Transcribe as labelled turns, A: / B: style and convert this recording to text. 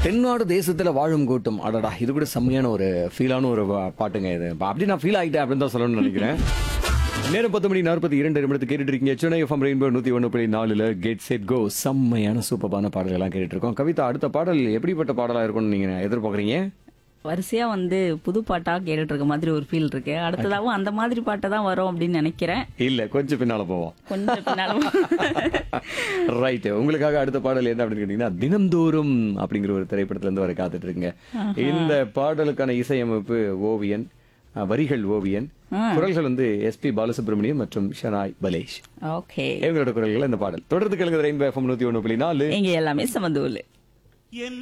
A: தென்னாடு தேசத்துல வாழும் கூட்டம் அடடா இது கூட செம்மையான ஒரு ஃபீலான ஒரு பா- பாட்டுங்க இது அப்ப அப்படி நான் ஃபீல் ஆகிட்டேன் அப்படின்னு தான் சொல்லணும்னு நினைக்கிறேன் நேரம் பத்து மணி நாற்பத்தி இரண்டு நிமிடத்துக்கு கேட்டுட்டு இருக்கீங்க சென்னை எஃப்எம் ரெயின்போ நூத்தி ஒன்று புள்ளி நாலுல கேட் செட் கோ செம்மையான சூப்பரான பாடல்கள் எல்லாம் கேட்டுட்டு இருக்கோம் கவிதா அடுத்த பாடல் எப்படிப்பட்ட பாடலா இருக்கும்னு நீங்க எதிர்பார்க்குறீங்க
B: வரிசையா வந்து புது பாட்டா கேட்டுட்டு இருக்க மாதிரி ஒரு ஃபீல் இருக்கு அடுத்ததாவும் அந்த மாதிரி பாட்டை தான் வரும் அப்படின்னு நினைக்கிறேன்
A: இல்ல கொஞ்சம் பின்னால போவோம்
B: கொஞ்சம் பின்னால
A: ரைட் உங்களுக்காக அடுத்த பாடல் என்ன அப்படின்னு கேட்டீங்கன்னா தினந்தோறும் அப்படிங்கிற ஒரு திரைப்படத்துல இருந்து வர காத்துட்டு இருக்குங்க இந்த பாடலுக்கான இசையமைப்பு ஓவியன் அஹ், வரிகள் ஓவியன் குரல்கள் வந்து எஸ்பி பாலசுப்ரமணியம் மற்றும் ஷனாய் பலேஷ்
B: ஓகே
A: இவங்களோட குரல்கள் இந்த பாடல் தொடர்ந்து கலங்குது ரெயின்போ எஃப்எம் நூத்தி ஒன்று புள்ளி நாலு
B: இங்க எல்லாமே சமந்தூள்